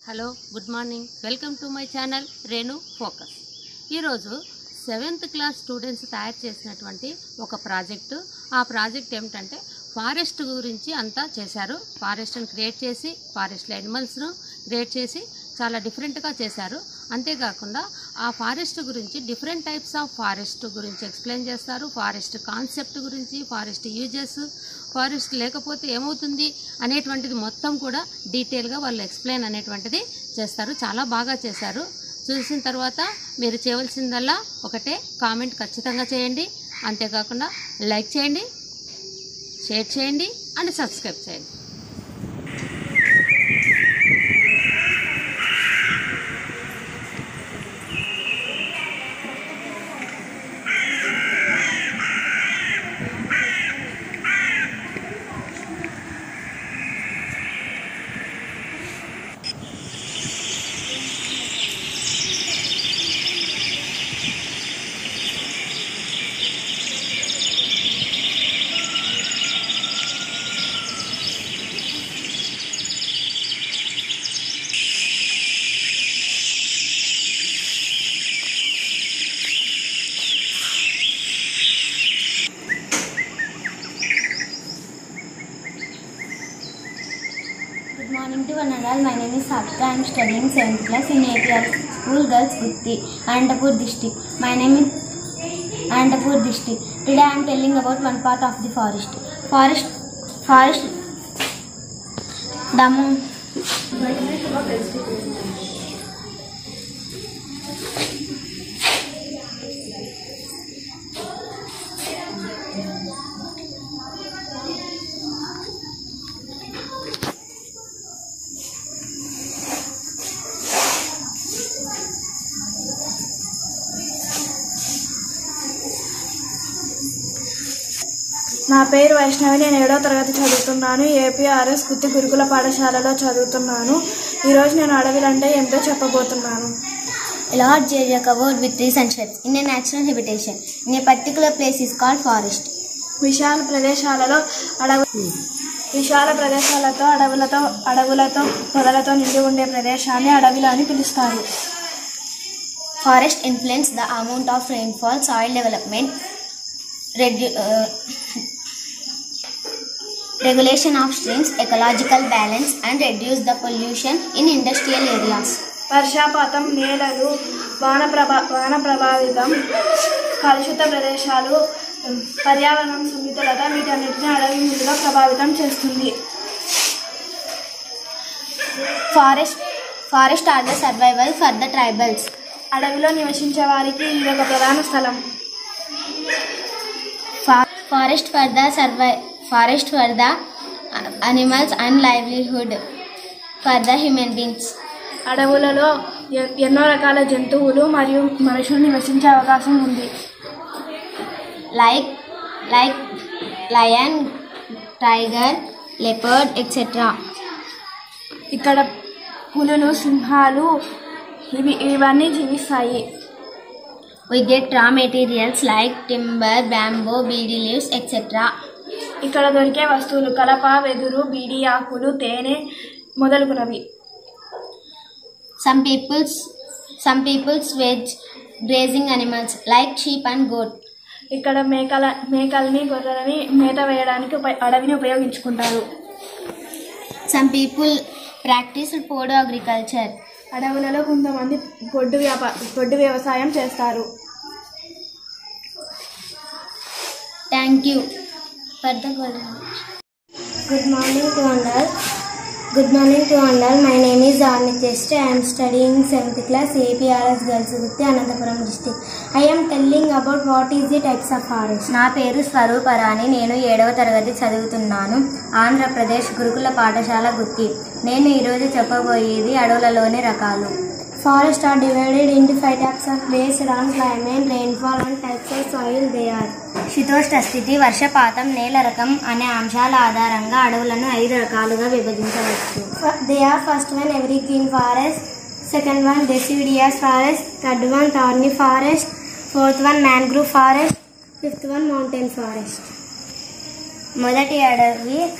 Hello good morning welcome to my channel Renu focus ఈరోజు seventh class students తయారు చేసినటువంటి ఒక ప్రాజెక్టు ఆ ప్రాజెక్ట్ ఏమిటంటే ఫారెస్ట్ గురించి అంతా చేశారు ఫారెస్ట్ని క్రియేట్ చేసి ఫారెస్ట్ యానిమల్స్ను క్రియేట్ చేసి చాలా డిఫరెంట్గా చేశారు అంతేకాకుండా ఆ ఫారెస్ట్ గురించి డిఫరెంట్ టైప్స్ ఆఫ్ ఫారెస్ట్ గురించి ఎక్స్ప్లెయిన్ చేస్తారు ఫారెస్ట్ కాన్సెప్ట్ గురించి ఫారెస్ట్ యూజెస్ ఫారెస్ట్ లేకపోతే ఏమవుతుంది అనేటువంటిది మొత్తం కూడా డీటెయిల్గా వాళ్ళు ఎక్స్ప్లెయిన్ అనేటువంటిది చేస్తారు చాలా బాగా చేశారు చూసిన తర్వాత మీరు చేయవలసిందల్లా ఒకటే కామెంట్ ఖచ్చితంగా చేయండి అంతేకాకుండా లైక్ చేయండి షేర్ చేయండి అండ్ సబ్స్క్రైబ్ చేయండి Good morning to one and all. My name is Satvika. I am studying 7th class in APR School Girls Gutti, Anantapur district. My name is Anantapur district. Today I am telling about one part of the forest. Forest, forest, the నా పేరు వైష్ణవి నేను ఏడో తరగతి చదువుతున్నాను APRS గుత్తి గురుకుల పాఠశాలలో చదువుతున్నాను ఈరోజు నేను అడవులంటే ఏంటో చెప్పబోతున్నాను A large area covered with trees and shrubs in a natural habitation in a particular place is called forest. విశాల ప్రదేశాలలో అడవు విశాల ప్రదేశాలతో అడవులతో అడవులతో పొదలతో నిండి ఉండే ప్రదేశాన్ని అడవిలో అని పిలుస్తారు Forest influence the amount of rainfall, soil development, redu- uh, regulation of streams, ecological balance, and reduce the pollution in industrial areas. వర్షాపాతం నేలలు వాన ప్రభా వాన ప్రభావితం కలుషిత ప్రదేశాలు పర్యావరణం సున్నితలత వీటన్నిటిని అడవి ముందుగా ప్రభావితం చేస్తుంది Forest, forest are the survival for the tribals. అడవిలో నివసించే వారికి ఇది ఒక ప్రధాన స్థలం Fa- forest for the survi- forest for the uh, animals and livelihood for the human beings. అడవులలో ఎ- ఎన్నో రకాల జంతువులు మరియు మనుషులు నివసించే అవకాశం ఉంది like like lion tiger leopard etc ఇక్కడ పులులు సింహాలు ఇవి ఇవన్నీ జీవిస్తాయి we get raw materials like timber bamboo bd leaves etc ఇక్కడ దొరికే వస్తువులు కలప వెదురు బీడి ఆకులు తేనె మొదలుగునవి some people's some people's veg grazing animals like sheep and goat ఇక్కడ మేకల మేకల్ని గొర్రెలని మేత వేయడానికి ఉప- అడవిని ఉపయోగించుకుంటారు some people practice podo agriculture అడవులలో కొంతమంది గొడ్డు వ్యాప గొడ్డు వ్యవసాయం చేస్తారు thank you for the golden Good morning to all. Good morning to all. My name is Arnitest. I am studying 7th class APRS Girls Gutti, Anantapuram district. I am telling about what is the types of forest. నా పేరు స్వరూపరాణి నేను ఏడవ తరగతి చదువుతున్నాను ఆంధ్రప్రదేశ్ గురుకుల పాఠశాల గుత్తి నేను ఈరోజు చెప్పబోయేది అడవులలోని రకాలు Forests are divided into five types of based on climate, rainfall and types of soil they are. శీతోష్ణ స్థితి వర్షపాతం నేల రకం అనే అంశాల ఆధారంగా అడవులను ఐదు రకాలుగా విభజించవచ్చు F- They are first one evergreen forest, second one deciduous forest, third one thorny forest, fourth one mangrove forest, fifth one mountain forest. మొదటి అడవి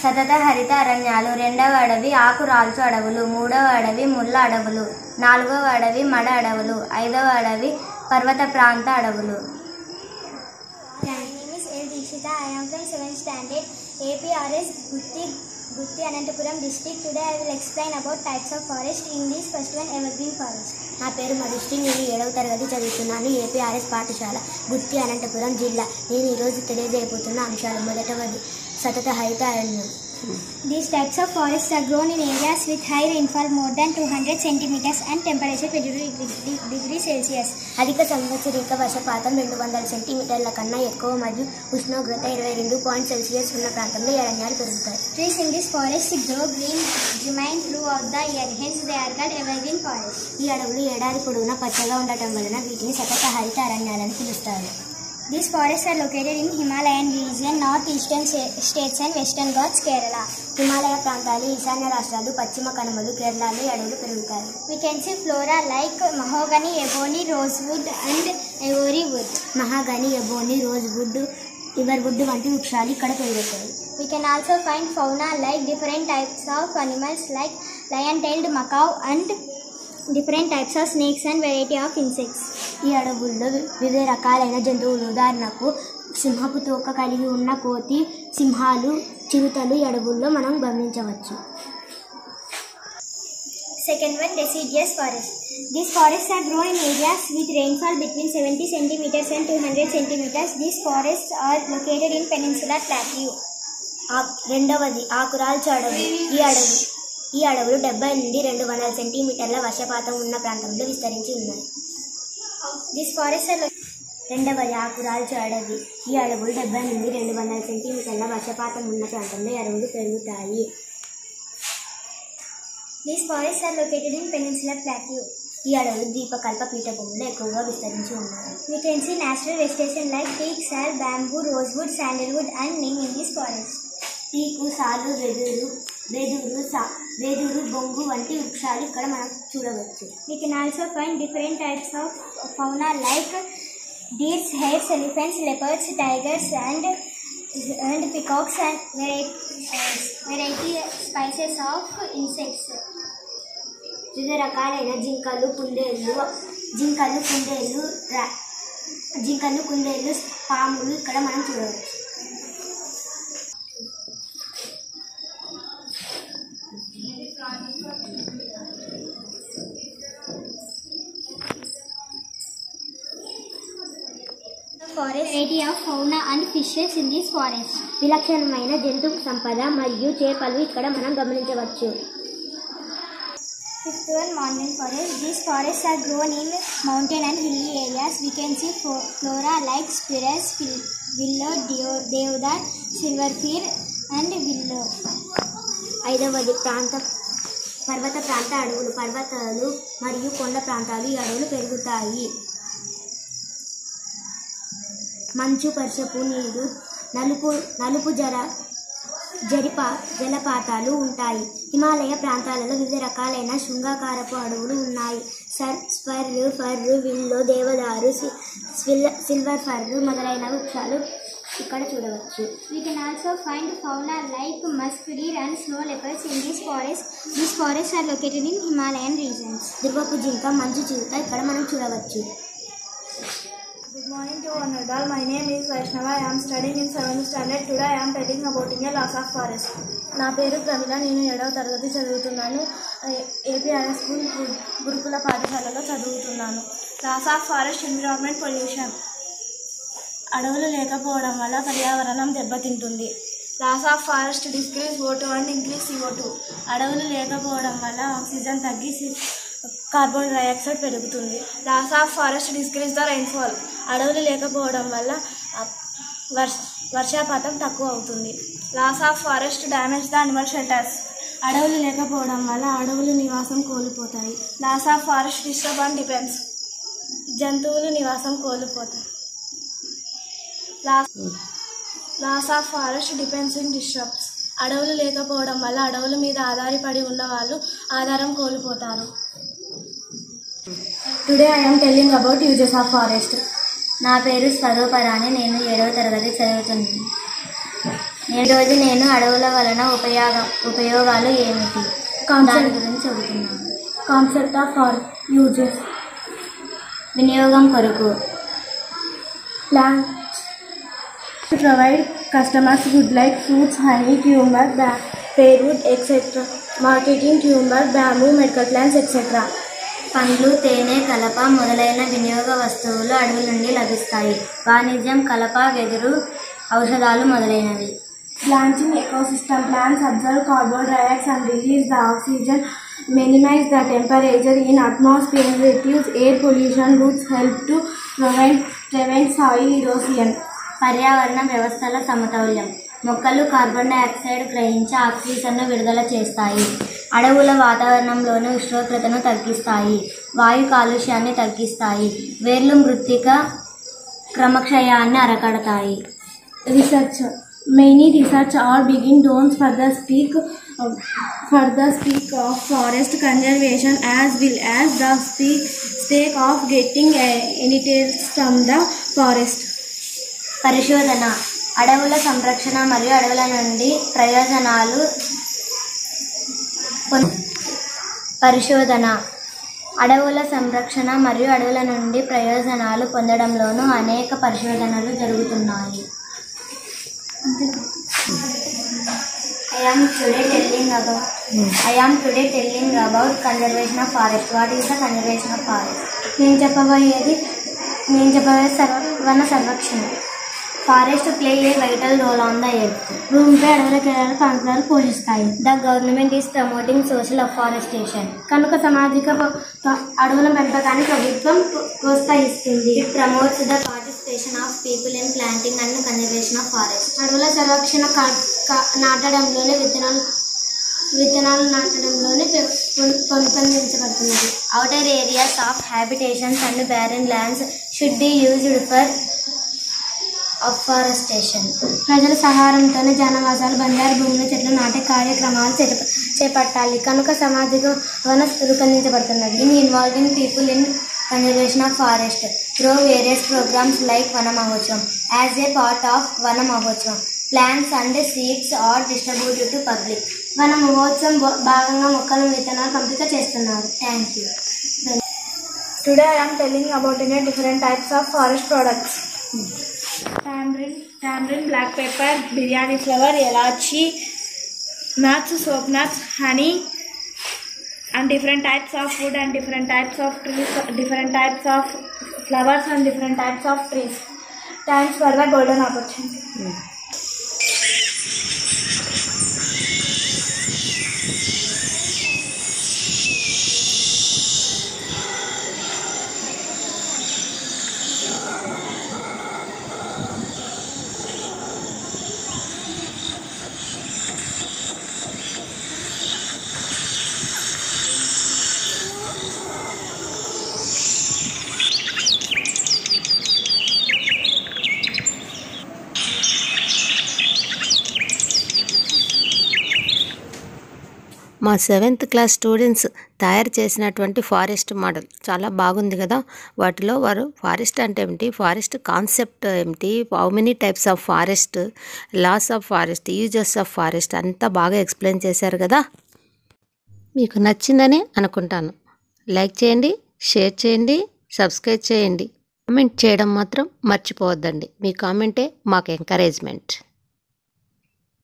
సతత హరిత అరణ్యాలు రెండవ అడవి ఆకురాల్చు అడవులు మూడవ అడవి ముళ్ళ అడవులు నాలుగవ అడవి మడ అడవులు ఐదవ అడవి పర్వత ప్రాంత అడవులు My name is L. Dikshita. I am from 7th standard APRS Gutti, Gutti Anantapuram district. Today I will explain about types of forest. In this first one, evergreen forest. నా పేరు మధుశ్రీ నేను ఏడవ తరగతి చదువుతున్నాను ఏపీఆర్ఎస్ పాఠశాల గుత్తి అనంతపురం జిల్లా నేను ఈరోజు తెలియజేయబోతున్న అంశాలు మొదటవది సతత హరిత అరణ్యం These types of forests are grown in areas with high rainfall more than 200 centimeters and temperature 22 degree- degrees Celsius. అధిక సంవత్సరిక వర్షపాతం రెండు వందల సెంటీమీటర్ల కన్నా ఎక్కువ మరియు ఉష్ణోగ్రత ఇరవై రెండు పాయింట్ సెల్సియస్ ఉన్న ప్రాంతంలో ఈ అరణ్యాలు పెరుగుతాయి Trees in this forest grow green, remain throughout the year. Hence, they are called evergreen forests. ఈ అడవులు ఏడాది పొడవునా పచ్చగా ఉండటం వలన వీటిని సతత హరిత అరణ్యాలని పిలుస్తారు These forests are located in Himalayan region, northeastern sta- states and western Ghats, Kerala. Himalaya ప్రాంతాలు ఈశాన్య రాష్ట్రాలు పశ్చిమ కనుమలు కేరళలో ఈ అడవులు పెరుగుతాయి We can see flora like mahogany, ebony, rosewood, and ivory wood. Mahogany ebony rosewood ivory wood వంటి వృక్షాలు ఇక్కడ పెరుగుతాయి We can also find fauna like different types of animals like lion-tailed macaw and different types of snakes and variety of insects. ఈ అడవుల్లో వి- వివిధ రకాలైన జంతువులు ఉదాహరణకు సింహపు తోక కలిగి ఉన్న కోతి సింహాలు చిరుతలు ఈ అడవుల్లో మనం గమనించవచ్చు Second one, deciduous forest. These forests are grown in areas with rainfall between 70 centimeters and 200 centimeters. These forests are located in peninsular plateau. ఆ- రెండవది ఆకురాల్చు అడవి ఈ అడవి ఈ అడవులు డెబ్బై నుండి రెండు వందల సెంటీమీటర్ల వర్షపాతం ఉన్న ప్రాంతంలో విస్తరించి ఉన్నాయి These forests are lo- రెండవది ఆకురాల్చు అడవి ఈ అడవులు డెబ్బై నుండి రెండు వందల సెంటీమీటర్ల వర్షపాతం ఉన్న ప్రాంతంలో ఈ అడవులు పెరుగుతాయి these forests are located in peninsular plateau. ఈ అడవులు ద్వీపకల్ప పీఠభూమిలో ఎక్కువగా విస్తరించి ఉన్నాయి We can see natural vegetation like teak, sal, bamboo, rosewood, sandalwood, and neem in this forest. Teak సాలు వెదురు వెదురు సా వెదురు బొంగు వంటి వృక్షాలు ఇక్కడ మనం చూడవచ్చు We can also find different types of fauna like deers, hares, elephants, leopards, tigers, and and peacocks and variety, uh, variety species of insects. వివిధ రకాలైన జింకలు కుందేళ్ళు జింకలు కుందేళ్ళు రా- జింకలు కుందేళ్ళు పాములు ఇక్కడ మనం చూడవచ్చు Forest variety of fauna and fishes in this forest. విలక్షణమైన జంతు సంపద మరియు చేపలు ఇక్కడ మనం గమనించవచ్చు Fifth one, mountain forest. These forests are grown in mountain and hilly areas. We can see fo- flora like spirus, fil- willow, deo- deodar, silver fir, and willow. ఐదవది ప్రాంత పర్వత ప్రాంత అడవులు పర్వతాలు మరియు కొండ ప్రాంతాలు ఈ అడవులు పెరుగుతాయి మంచు వర్షపు నీరు నలుపు నలుపు జర జరిపా జలపాతాలు ఉంటాయి హిమాలయ ప్రాంతాలలో వివిధ రకాలైన శృంగాకారపు అడవులు ఉన్నాయి సర్ స్పర్ ఫర్ విల్లో దేవదారు సి- స్విల్- సిల్వర్ ఫర్ మొదలైన వృక్షాలు ఇక్కడ చూడవచ్చు We can also find fauna like musk deer and snow leopards in this forest. These forests are located in Himalayan regions. దుర్వపు జింక మంచు చిరుత ఇక్కడ మనం చూడవచ్చు Good morning to one and all. My name is Vaishnava. I am studying in 7th standard. Today I am telling about a loss of forest. నా పేరు ప్రమిళ నేను ఏడవ తరగతి చదువుతున్నాను ఏపీఆర్ఎస్ స్కూల్ గు- గురుకుల పాఠశాలలో చదువుతున్నాను loss of forest environment pollution అడవులు లేకపోవడం వల్ల పర్యావరణం దెబ్బతింటుంది loss of forest decrease O two and increase CO two అడవులు లేకపోవడం వల్ల ఆక్సిజన్ తగ్గి సి- కార్బన్ డైఆక్సైడ్ పెరుగుతుంది loss of forest decrease the rainfall అడవులు లేకపోవడం వల్ల ఆ, వర్ష వర్షాపాతం తక్కువ అవుతుంది loss of forest damage the animal shelters అడవులు లేకపోవడం వల్ల అడవులు నివాసం కోల్పోతాయి loss of forest disturb and depends జంతువులు నివాసం కోల్పోతాయి loss loss of forest depends in disturbs అడవులు లేకపోవడం వల్ల అడవుల మీద ఆధారపడి ఉన్న వాళ్ళు ఆధారం కోల్పోతారు today I'm telling about uses of forest నా పేరు స్వరూపరాణి నేను ఏడవ తరగతి చదువుతున్నాను ఈరోజు నేను అడవుల వలన ఉపయోగ ఉపయోగాలు ఏమిటి దాని గురించి చెబుతున్నాను Concept of or uses. వినియోగం కొరకు Plants to provide customers good like fruits, honey, cucumber, ba- pearwood, etc. Marketing cucumber, bamboo, medical plants, etc. పండ్లు తేనె కలప మొదలైన వినియోగ వస్తువులు అడవుల నుండి లభిస్తాయి వాణిజ్యం కలప వెదురు ఔషధాలు మొదలైనవి Planting ecosystem plants absorb carbon dioxide and release the oxygen, minimize the temperature in atmosphere, reduce air pollution, roots help to prevent, prevent soil erosion. పర్యావరణ వ్యవస్థల సమతౌల్యం మొక్కలు కార్బన్ డైఆక్సైడ్ గ్రహించి ఆక్సిజన్ను విడుదల చేస్తాయి అడవుల వాతావరణంలోని ఉష్ణోగ్రతను తగ్గిస్తాయి వాయు కాలుష్యాన్ని తగ్గిస్తాయి వేర్లు మృత్తిక క్రమక్షయాన్ని అరకడతాయి Research. Many research are being done further speak uh, further speak of forest conservation as well as the speak, stake of getting uh, intelligence from the forest. పరిశోధన అడవుల సంరక్షణ మరియు అడవుల నుండి ప్రయోజనాలు పొం- పరిశోధన అడవుల సంరక్షణ మరియు అడవుల నుండి ప్రయోజనాలు పొందడంలోనూ అనేక పరిశోధనలు జరుగుతున్నాయి I am today telling about I am today telling about conservation of forest. What is the conservation of forest? నేను చెప్పబోయేది నేను చెప్పబోయేది సర్వ వన సంరక్షణ forest play a vital role on the earth భూమిపై అడవుల క్రీడలు ప్రాంతాలు పోషిస్తాయి the government is promoting social afforestation కనుక సామాజిక ప- ప- అడవుల పెంపకాన్ని ప్రభుత్వం ప్ర- ప్రోత్సహిస్తుంది it promotes the participation of people in planting and conservation of forest అడవుల సంరక్షణ కా- కా- నాటడంలోనే విత్తనాలు విత్తనాలు నాటడంలోనే పె- పొం- పొందుపరచబడుతున్నది outer areas of habitations and barren lands should be used for afforestation. ప్రజల సహారంతోనే జనవాసాలు బంజారు భూములు చెట్లు నాటే కార్యక్రమాలు చేప- చేపట్టాలి కనుక సామాజిక వన రూపొందించబడుతున్నది In involving people in conservation of forest through various programs like Vana Mahotsavam. As a part of Vana Mahotsavam, plants and seeds are distributed to public. వన మహోత్సవం భా- భాగంగా మొక్కలు విత్తనాలు పంపిక చేస్తున్నారు Thank you. Today I am telling about in a different types of forest products. Tamarind, tamarind, black pepper, biryani flower, elachi, nuts, soap nuts, honey, and different types of food and different types of trees, different types of flowers and different types of trees. Thanks for the golden opportunity. మా seventh class students తయారు చేసినటువంటి forest model చాలా బాగుంది కదా వాటిలో వారు forest అంటే ఏమిటి ఫారెస్ట్ కాన్సెప్ట్ ఏమిటి how many types of forest loss of forest uses of forest అంతా బాగా ఎక్స్ప్లెయిన్ చేశారు కదా మీకు నచ్చిందని అనుకుంటాను లైక్ చేయండి షేర్ చేయండి సబ్స్క్రైబ్ చేయండి కామెంట్ చేయడం మాత్రం మర్చిపోవద్దండి మీ కామెంటే మాకు ఎంకరేజ్మెంట్